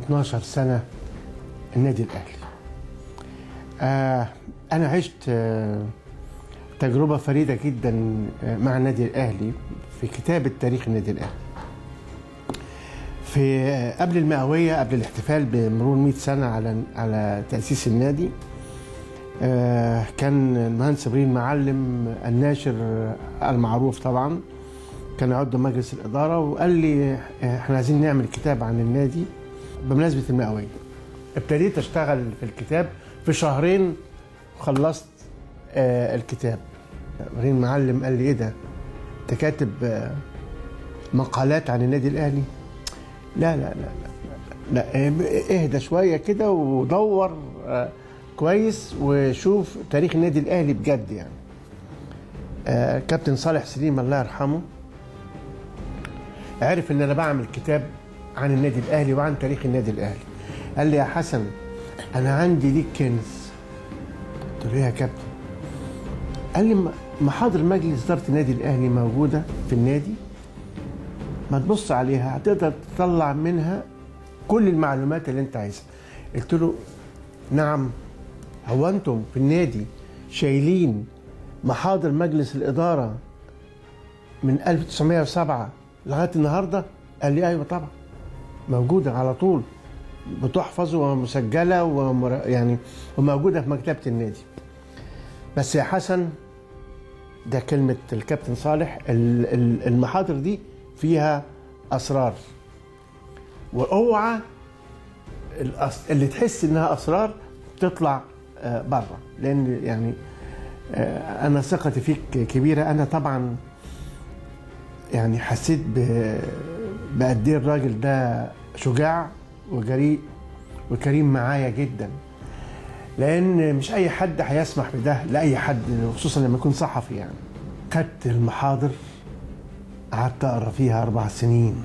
12 سنة النادي الأهلي آه أنا عشت آه تجربة فريدة جدا آه، مع النادي الأهلي في كتابة تاريخ النادي الأهلي في آه، قبل المئوية قبل الاحتفال بمرور 100 سنة على على تأسيس النادي آه، كان المهندس ابراهيم معلم الناشر المعروف طبعا كان عضو مجلس الاداره وقال لي آه، احنا عايزين نعمل كتاب عن النادي بمناسبه المئويه ابتديت اشتغل في الكتاب في شهرين خلصت آه، الكتاب ابراهيم معلم قال لي ايه ده انت كاتب آه، مقالات عن النادي الاهلي لا لا لا لا, لا. لا اهدى شويه كده ودور آه، كويس وشوف تاريخ النادي الاهلي بجد يعني آه، كابتن صالح سليم الله يرحمه عرف ان انا بعمل كتاب عن النادي الاهلي وعن تاريخ النادي الاهلي قال لي يا حسن انا عندي ليك كنز قلت له ايه يا كابتن قال لي محاضر مجلس اداره النادي الاهلي موجوده في النادي ما تبص عليها هتقدر تطلع منها كل المعلومات اللي انت عايزها قلت له نعم هو انتم في النادي شايلين محاضر مجلس الاداره من 1907 لغايه النهارده قال لي ايوه طبعا موجوده على طول بتحفظ ومسجله ومر... يعني وموجوده في مكتبه النادي بس يا حسن ده كلمه الكابتن صالح ال- ال- المحاضر دي فيها اسرار واوعى الأس- اللي تحس انها اسرار تطلع آه، بره لان يعني آه، انا ثقتي فيك كبيره انا طبعا يعني حسيت ب- بقد ايه الراجل ده شجاع وجريء وكريم معايا جدا لان مش اي حد هيسمح بده لاي حد خصوصا لما يكون صحفي يعني خدت المحاضر قعدت اقرا فيها اربع سنين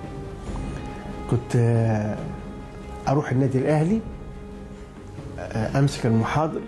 كنت آه، اروح النادي الاهلي آه، امسك المحاضر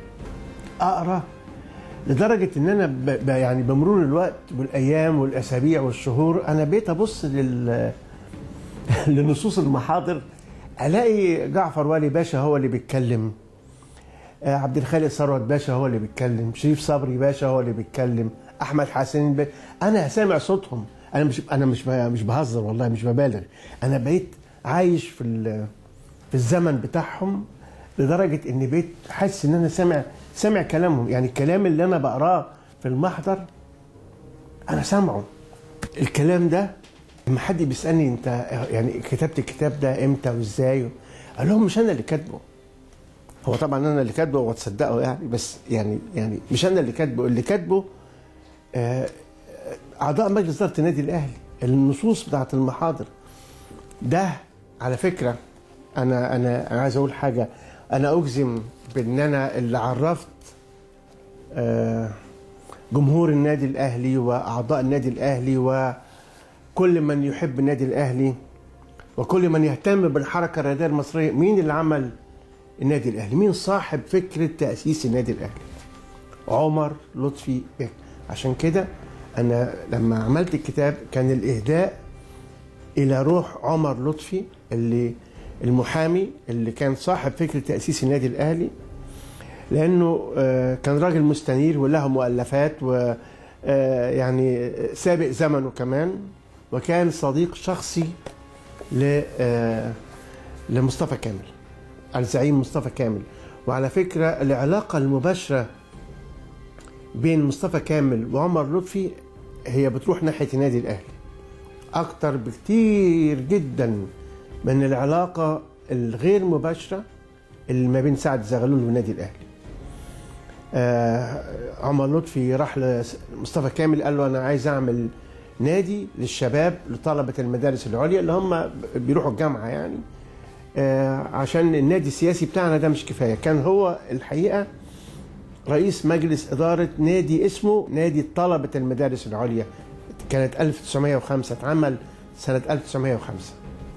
اقرا لدرجه ان انا ب... ب... يعني بمرور الوقت والايام والاسابيع والشهور انا بقيت ابص لل لنصوص المحاضر الاقي جعفر والي باشا هو اللي بيتكلم آه، عبد الخالق ثروت باشا هو اللي بيتكلم شريف صبري باشا هو اللي بيتكلم احمد حسين ب... انا سامع صوتهم انا مش انا مش ب... مش بهزر والله مش ببالغ انا بقيت عايش في ال... في الزمن بتاعهم لدرجه اني بقيت حاسس ان انا سامع سامع كلامهم يعني الكلام اللي انا بقراه في المحضر انا سامعه الكلام ده لما حد بيسالني انت يعني كتبت الكتاب ده امتى وازاي اقول لهم مش انا اللي كاتبه هو طبعا انا اللي كاتبه وتصدقوا يعني بس يعني يعني مش انا اللي كاتبه اللي كاتبه آه، اعضاء مجلس اداره النادي الاهلي النصوص بتاعت المحاضر ده على فكره انا انا انا عايز اقول حاجه انا اجزم بان انا اللي عرفت آه، جمهور النادي الاهلي واعضاء النادي الاهلي وكل من يحب النادي الاهلي وكل من يهتم بالحركه الرياضيه المصريه مين اللي عمل النادي الاهلي مين صاحب فكره تاسيس النادي الاهلي عمر لطفي بك عشان كده انا لما عملت الكتاب كان الاهداء الى روح عمر لطفي اللي المحامي اللي كان صاحب فكره تاسيس النادي الاهلي لانه آه، كان راجل مستنير وله مؤلفات و آه، يعني سابق زمنه كمان وكان صديق شخصي ل آه، لمصطفى كامل الزعيم مصطفى كامل وعلى فكره العلاقه المباشره بين مصطفى كامل وعمر لطفي هي بتروح ناحيه النادي الاهلي اكتر بكتير جدا من العلاقه الغير مباشره اللي ما بين سعد زغلول والنادي الاهلي آه عمر لطفي راح لمصطفى كامل قال له انا عايز اعمل نادي للشباب لطلبه المدارس العليا اللي هم بيروحوا الجامعه يعني آه عشان النادي السياسي بتاعنا ده مش كفايه كان هو الحقيقه رئيس مجلس اداره نادي اسمه نادي طلبه المدارس العليا كانت 1905 اتعمل سنه 1905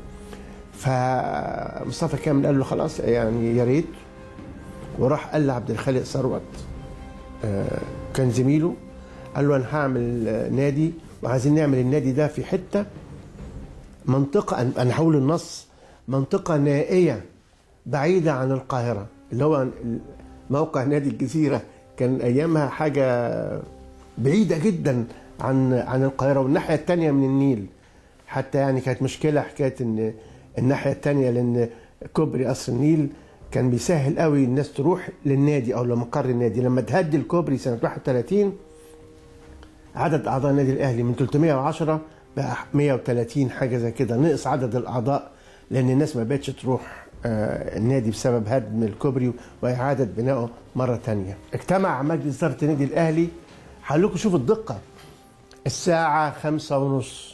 فمصطفى كامل قال له خلاص يعني يا ريت وراح قال لعبد الخالق ثروت آه، كان زميله قال له انا هعمل آه، نادي وعايزين نعمل النادي ده في حته منطقه أنا- انا هقول النص منطقة نائية بعيدة عن القاهرة اللي هو موقع نادي الجزيرة كان أيامها حاجة بعيدة جدا عن عن القاهرة والناحية التانية من النيل حتى يعني كانت مشكلة حكاية إن الناحية التانية لأن كوبري قصر النيل كان بيسهل قوي الناس تروح للنادي أو لمقر النادي لما تهدي الكوبري سنة 31 عدد أعضاء النادي الأهلي من 310 بقى 130 حاجة زي كده نقص عدد الأعضاء لأن الناس ما بقتش تروح آه، النادي بسبب هدم الكوبري وإعادة بنائه مرة تانية اجتمع مجلس إدارة النادي الأهلي هقول لكم شوفوا الدقة الساعة خمسة ونص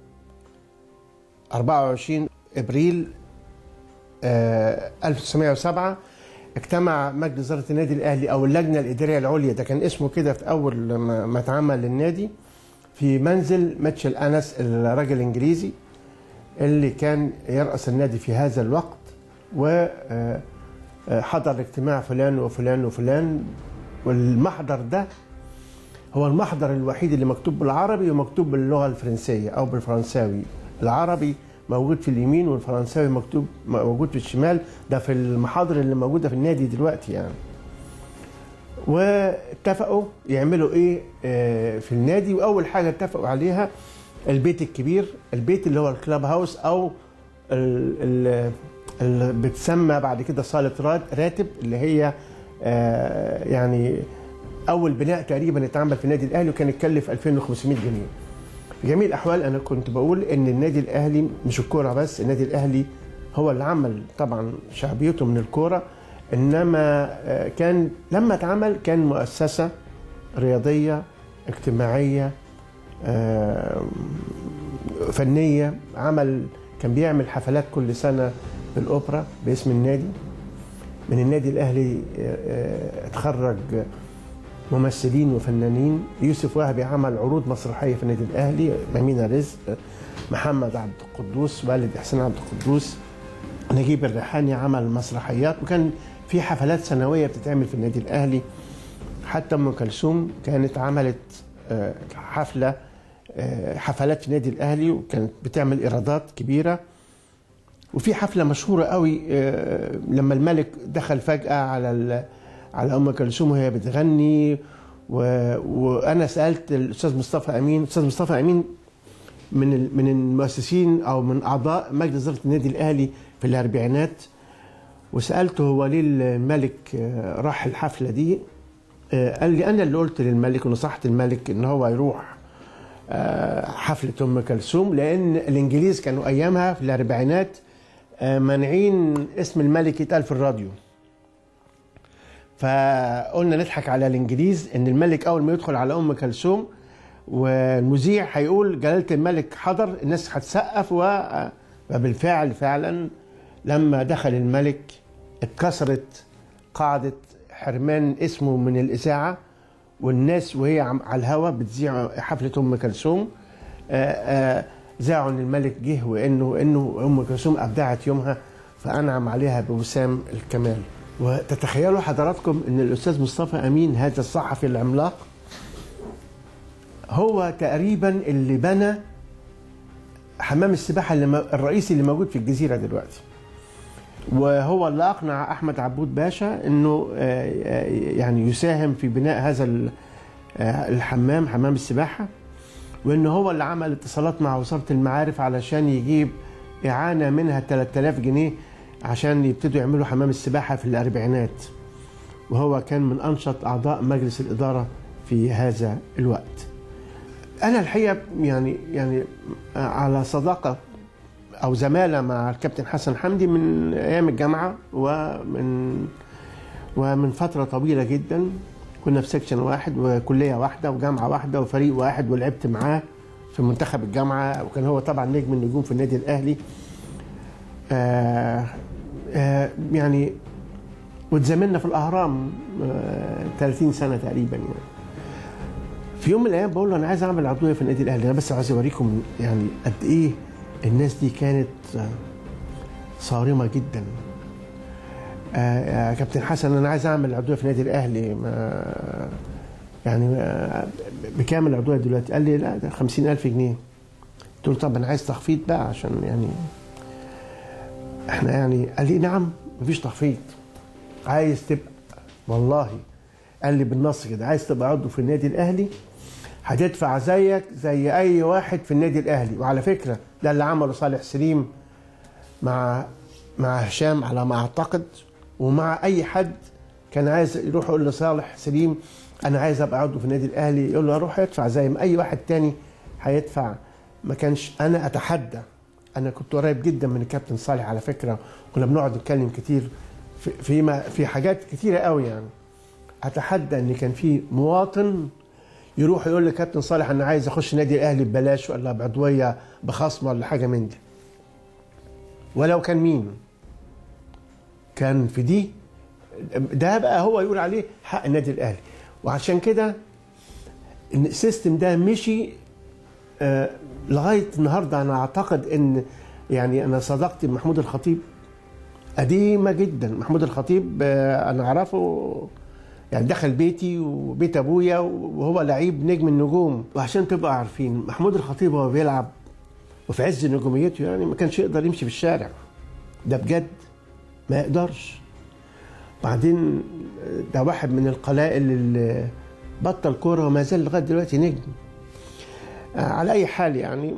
24 ابريل آه 1907 اجتمع مجلس اداره النادي الاهلي او اللجنه الاداريه العليا ده كان اسمه كده في اول ما ما اتعمل للنادي في منزل ماتشل انس الراجل الانجليزي اللي كان يرأس النادي في هذا الوقت وحضر اجتماع فلان وفلان وفلان والمحضر ده هو المحضر الوحيد اللي مكتوب بالعربي ومكتوب باللغه الفرنسيه او بالفرنساوي العربي موجود في اليمين والفرنساوي مكتوب موجود في الشمال ده في المحاضر اللي موجوده في النادي دلوقتي يعني واتفقوا يعملوا ايه آه، في النادي واول حاجه اتفقوا عليها البيت الكبير البيت اللي هو الكلاب هاوس او اللي بتسمى بعد كده صاله رات- راتب اللي هي آه، يعني اول بناء تقريبا اتعمل في النادي الاهلي وكان يتكلف 2500 جنيه في جميع الاحوال انا كنت بقول ان النادي الاهلي مش الكوره بس النادي الاهلي هو اللي عمل طبعا شعبيته من الكوره انما آه، كان لما اتعمل كان مؤسسه رياضيه اجتماعيه آه، فنيه عمل كان بيعمل حفلات كل سنه في الاوبرا باسم النادي من النادي الاهلي آه، آه، اتخرج ممثلين وفنانين يوسف وهبي عمل عروض مسرحيه في النادي الاهلي ميمونه رزق محمد عبد القدوس والد احسان عبد القدوس نجيب الريحاني عمل مسرحيات وكان في حفلات سنويه بتتعمل في النادي الاهلي حتى ام كلثوم كانت عملت آه، حفله آه، حفلات في النادي الاهلي وكانت بتعمل ايرادات كبيره وفي حفله مشهوره قوي آه، لما الملك دخل فجاه على ال- على ام كلثوم وهي بتغني و... وانا سالت الاستاذ مصطفى امين الاستاذ مصطفى امين من ال... من المؤسسين او من اعضاء مجلس اداره النادي الاهلي في الاربعينات وسالته هو ليه الملك آه، راح الحفله دي آه، قال لي انا اللي قلت للملك ونصحت الملك ان هو يروح آه، حفله ام كلثوم لان الانجليز كانوا ايامها في الاربعينات آه، مانعين اسم الملك يتقال في الراديو فقلنا نضحك على الانجليز ان الملك اول ما يدخل على ام كلثوم والمذيع هيقول جلاله الملك حضر الناس هتسقف و- وبالفعل فعلا لما دخل الملك اتكسرت قاعده حرمان اسمه من الاذاعه والناس وهي عم- على الهوا بتذيع حفله ام كلثوم آه، آه، ذاعوا ان الملك جه وانه انه ام كلثوم ابدعت يومها فانعم عليها بوسام الكمال وتتخيلوا حضراتكم ان الاستاذ مصطفى امين هذا الصحفي العملاق هو تقريبا اللي بنى حمام السباحه اللي م- الرئيسي اللي موجود في الجزيره دلوقتي وهو اللي اقنع احمد عبود باشا انه آه، آه، يعني يساهم في بناء هذا ال- آه، الحمام حمام السباحه وان هو اللي عمل اتصالات مع وزاره المعارف علشان يجيب اعانه منها 3000 جنيه عشان يبتدوا يعملوا حمام السباحه في الاربعينات وهو كان من انشط اعضاء مجلس الاداره في هذا الوقت. انا الحقيقه يعني يعني على صداقه او زماله مع الكابتن حسن حمدي من ايام الجامعه ومن ومن فتره طويله جدا كنا في سكشن واحد وكليه واحده وجامعه واحده وفريق واحد ولعبت معاه في منتخب الجامعه وكان هو طبعا نجم النجوم في النادي الاهلي آه آه يعني واتزاملنا في الاهرام آه 30 سنه تقريبا يعني في يوم من الايام بقول له انا عايز اعمل عضويه في النادي الاهلي انا بس عايز اوريكم يعني قد ايه الناس دي كانت آه، صارمه جدا آه، يا كابتن حسن انا عايز اعمل عضويه في النادي الاهلي ما يعني آه، بكام العضويه دلوقتي؟ قال لي لا ده 50000 جنيه قلت له طب انا عايز تخفيض بقى عشان يعني احنا يعني قال لي نعم مفيش تخفيض عايز تبقى والله قال لي بالنص كده عايز تبقى عضو في النادي الاهلي هتدفع زيك زي اي واحد في النادي الاهلي وعلى فكره ده اللي عمله صالح سليم مع مع هشام على ما اعتقد ومع اي حد كان عايز يروح يقول لصالح سليم انا عايز ابقى عضو في النادي الاهلي يقول له اروح ادفع زي ما اي واحد تاني هيدفع ما كانش انا اتحدى انا كنت قريب جدا من الكابتن صالح على فكره كنا بنقعد نتكلم كتير في في, ما في حاجات كتيره قوي يعني اتحدى ان كان في مواطن يروح يقول لكابتن صالح انا عايز اخش نادي الاهلي ببلاش ولا بعضويه بخصم ولا حاجه من دي ولو كان مين كان في دي ده بقى هو يقول عليه حق النادي الاهلي وعشان كده السيستم ده مشي آه لغايه النهارده انا اعتقد ان يعني انا صداقتي بمحمود الخطيب قديمه جدا محمود الخطيب آه انا اعرفه يعني دخل بيتي وبيت ابويا وهو لعيب نجم النجوم وعشان تبقى عارفين محمود الخطيب وهو بيلعب وفي عز نجوميته يعني ما كانش يقدر يمشي في الشارع ده بجد ما يقدرش بعدين ده واحد من القلائل اللي بطل كوره وما زال لغايه دلوقتي نجم على اي حال يعني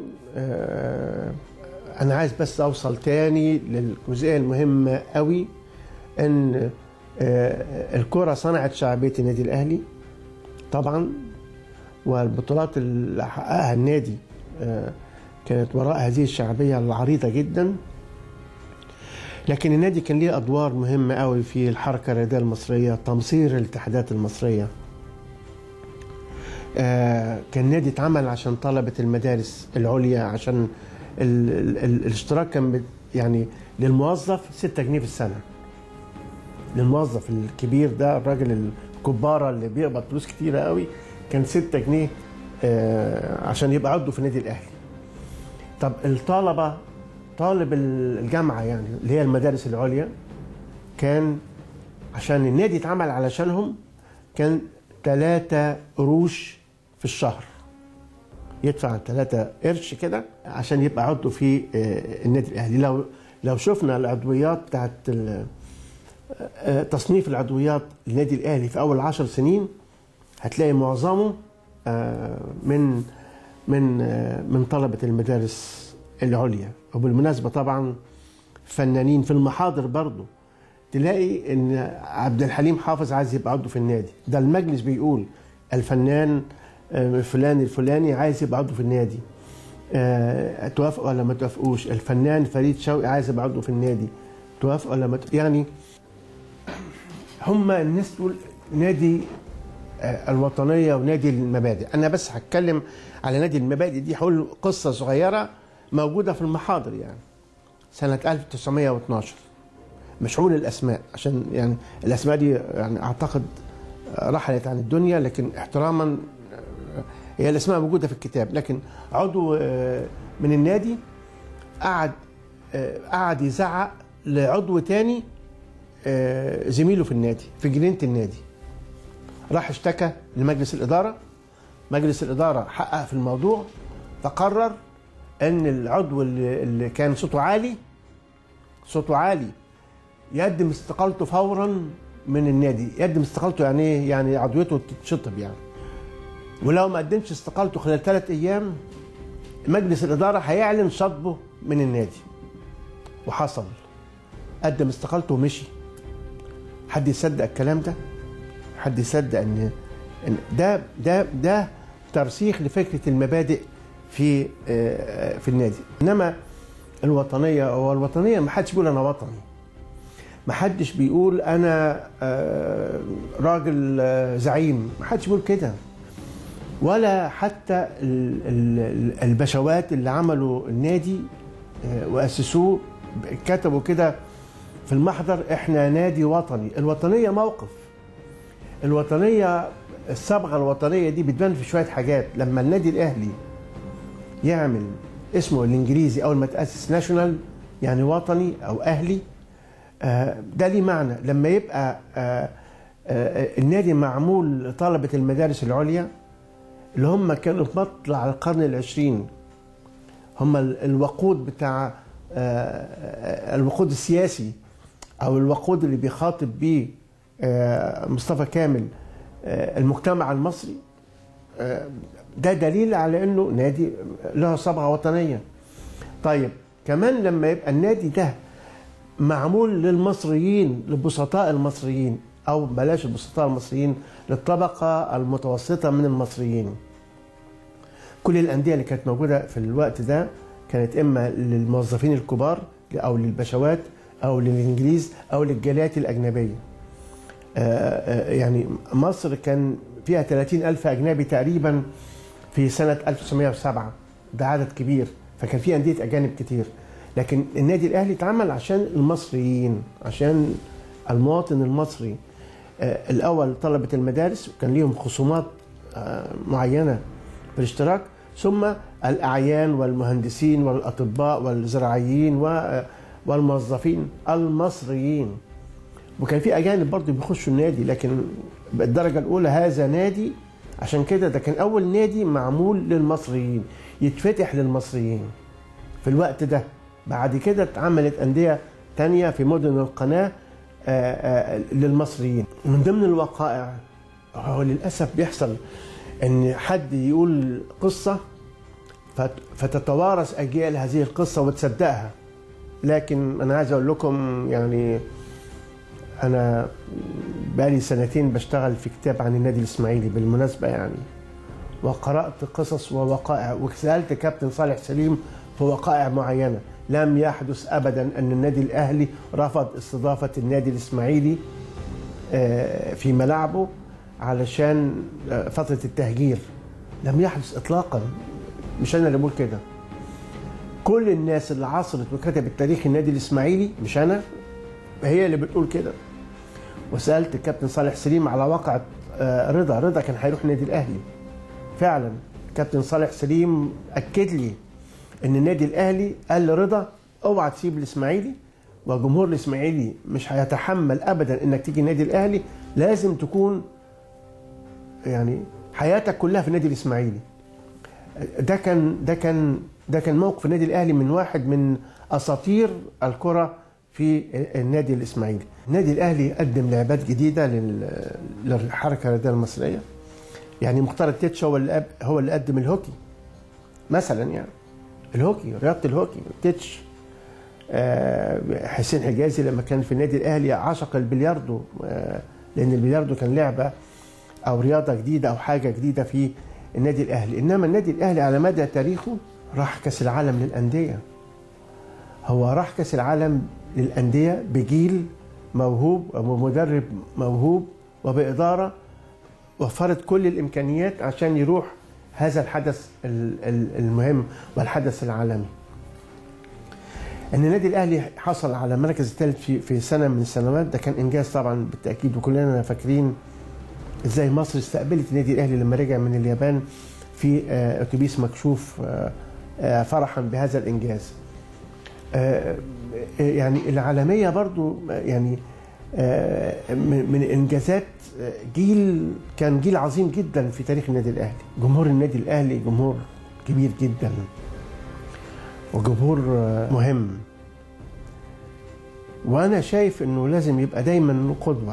انا عايز بس اوصل تاني للجزئيه المهمه قوي ان الكرة صنعت شعبية النادي الأهلي طبعا والبطولات اللي حققها النادي كانت وراء هذه الشعبية العريضة جدا لكن النادي كان ليه أدوار مهمة قوي في الحركة الرياضية المصرية تمصير الاتحادات المصرية كان النادي اتعمل عشان طلبة المدارس العليا عشان ال ال ال الاشتراك كان يعني للموظف 6 جنيه في السنه للموظف الكبير ده الراجل الكبارة اللي بيقبض فلوس كتيرة قوي كان 6 جنيه آه عشان يبقى عضو في النادي الأهلي طب الطلبة طالب الجامعة يعني اللي هي المدارس العليا كان عشان النادي اتعمل علشانهم كان 3 قروش في الشهر يدفع 3 قرش كده عشان يبقى عضو في آه النادي الأهلي لو لو شفنا العضويات بتاعت تصنيف العضويات للنادي الاهلي في اول عشر سنين هتلاقي معظمه من من من طلبه المدارس العليا وبالمناسبه طبعا فنانين في المحاضر برضه تلاقي ان عبد الحليم حافظ عايز يبقى عضو في النادي ده المجلس بيقول الفنان فلان الفلاني عايز يبقى عضو في النادي توافقوا ولا ما توافقوش الفنان فريد شوقي عايز يبقى عضو في النادي توافقوا ولا ما يعني هم الناس تقول نادي الوطنية ونادي المبادئ أنا بس هتكلم على نادي المبادئ دي هقول قصة صغيرة موجودة في المحاضر يعني سنة 1912 مش هقول الأسماء عشان يعني الأسماء دي يعني أعتقد رحلت عن الدنيا لكن احتراما هي الأسماء موجودة في الكتاب لكن عضو من النادي قعد قعد يزعق لعضو تاني زميله في النادي في جنينه النادي راح اشتكى لمجلس الاداره مجلس الاداره حقق في الموضوع فقرر ان العضو اللي, اللي كان صوته عالي صوته عالي يقدم استقالته فورا من النادي يقدم استقالته يعني ايه يعني عضويته تتشطب يعني ولو ما قدمش استقالته خلال ثلاث ايام مجلس الاداره هيعلن شطبه من النادي وحصل قدم استقالته ومشي حد يصدق الكلام ده حد يصدق ان ده ده ده ترسيخ لفكره المبادئ في في النادي انما الوطنيه هو الوطنيه ما حدش بيقول انا وطني ما حدش بيقول انا راجل زعيم ما حدش بيقول كده ولا حتى البشوات اللي عملوا النادي واسسوه كتبوا كده في المحضر احنا نادي وطني الوطنيه موقف الوطنيه الصبغه الوطنيه دي بتبان في شويه حاجات لما النادي الاهلي يعمل اسمه الانجليزي اول ما تاسس ناشونال يعني وطني او اهلي ده ليه معنى لما يبقى النادي معمول لطلبه المدارس العليا اللي هم كانوا في مطلع القرن العشرين هم الوقود بتاع آه، الوقود السياسي او الوقود اللي بيخاطب بيه آه، مصطفى كامل آه، المجتمع المصري آه، ده دليل على انه نادي له صبغه وطنيه طيب كمان لما يبقى النادي ده معمول للمصريين للبسطاء المصريين او بلاش البسطاء المصريين للطبقه المتوسطه من المصريين كل الانديه اللي كانت موجوده في الوقت ده كانت اما للموظفين الكبار او للبشوات او للانجليز او للجاليات الاجنبيه آه، آه، يعني مصر كان فيها 30 ألف أجنبي تقريبا في سنة 1907 ده عدد كبير فكان في أندية أجانب كتير لكن النادي الأهلي اتعمل عشان المصريين عشان المواطن المصري آه، الأول طلبة المدارس وكان ليهم خصومات آه، معينة في الاشتراك ثم الأعيان والمهندسين والأطباء والزراعيين و- والموظفين المصريين وكان في اجانب برضه بيخشوا النادي لكن بالدرجه الاولى هذا نادي عشان كده ده كان اول نادي معمول للمصريين يتفتح للمصريين في الوقت ده بعد كده اتعملت انديه تانية في مدن القناه آه، آه، للمصريين من ضمن الوقائع هو للاسف بيحصل ان حد يقول قصه فت- فتتوارث اجيال هذه القصه وتصدقها لكن انا عايز اقول لكم يعني انا بقالي سنتين بشتغل في كتاب عن النادي الاسماعيلي بالمناسبه يعني وقرات قصص ووقائع وسالت كابتن صالح سليم في وقائع معينه لم يحدث ابدا ان النادي الاهلي رفض استضافه النادي الاسماعيلي آه، في ملاعبه علشان آه، فتره التهجير لم يحدث اطلاقا مش انا اللي بقول كده كل الناس اللي عاصرت وكتبت تاريخ النادي الاسماعيلي مش انا هي اللي بتقول كده وسالت الكابتن صالح سليم على واقع آه، رضا رضا كان هيروح النادي الاهلي فعلا كابتن صالح سليم اكد لي ان النادي الاهلي قال لرضا اوعى تسيب الاسماعيلي وجمهور الاسماعيلي مش هيتحمل ابدا انك تيجي النادي الاهلي لازم تكون يعني حياتك كلها في النادي الاسماعيلي ده كان ده كان ده كان موقف النادي الاهلي من واحد من اساطير الكره في النادي الاسماعيلي. النادي الاهلي قدم لعبات جديده لل- للحركه الرياضيه المصريه. يعني مختار التتش هو اللي أب- هو اللي قدم الهوكي. مثلا يعني الهوكي رياضه الهوكي التتش آه، حسين حجازي لما كان في النادي الاهلي عشق البلياردو آه، لان البلياردو كان لعبه او رياضه جديده او حاجه جديده في النادي الاهلي انما النادي الاهلي على مدى تاريخه راح كاس العالم للانديه هو راح كاس العالم للانديه بجيل موهوب ومدرب موهوب وباداره وفرت كل الامكانيات عشان يروح هذا الحدث ال- ال- المهم والحدث العالمي ان النادي الاهلي حصل على المركز الثالث في في سنه من السنوات ده كان انجاز طبعا بالتاكيد وكلنا فاكرين ازاي مصر استقبلت النادي الاهلي لما رجع من اليابان في آه، اتوبيس مكشوف آه، آه، فرحا بهذا الانجاز آه، آه، يعني العالميه برضو آه، يعني آه، من من انجازات آه، جيل كان جيل عظيم جدا في تاريخ النادي الاهلي جمهور النادي الاهلي جمهور كبير جدا وجمهور آه، مهم وانا شايف انه لازم يبقى دايما قدوه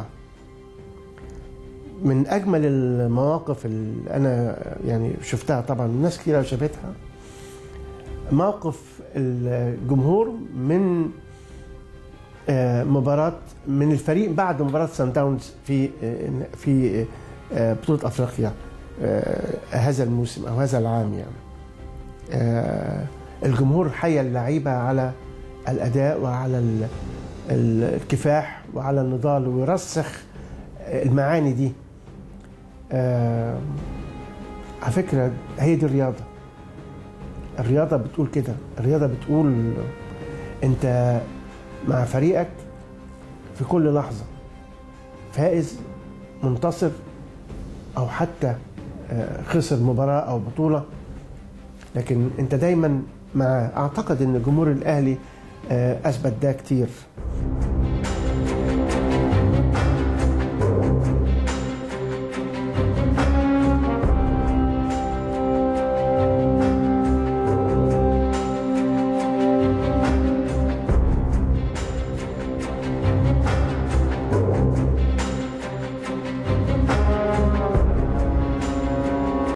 من اجمل المواقف اللي انا يعني شفتها طبعا ناس كتير شافتها موقف الجمهور من آه، مباراة من الفريق بعد مباراة سان داونز في آه، في آه، بطولة افريقيا آه، هذا الموسم او هذا العام يعني آه، الجمهور حيا اللعيبة على الاداء وعلى ال- ال- الكفاح وعلى النضال ويرسخ المعاني دي آه، على فكرة هي دي الرياضة الرياضة بتقول كده الرياضة بتقول انت مع فريقك في كل لحظة فائز منتصر او حتى آه، خسر مباراة او بطولة لكن انت دايما مع اعتقد ان جمهور الاهلي آه، اثبت ده كتير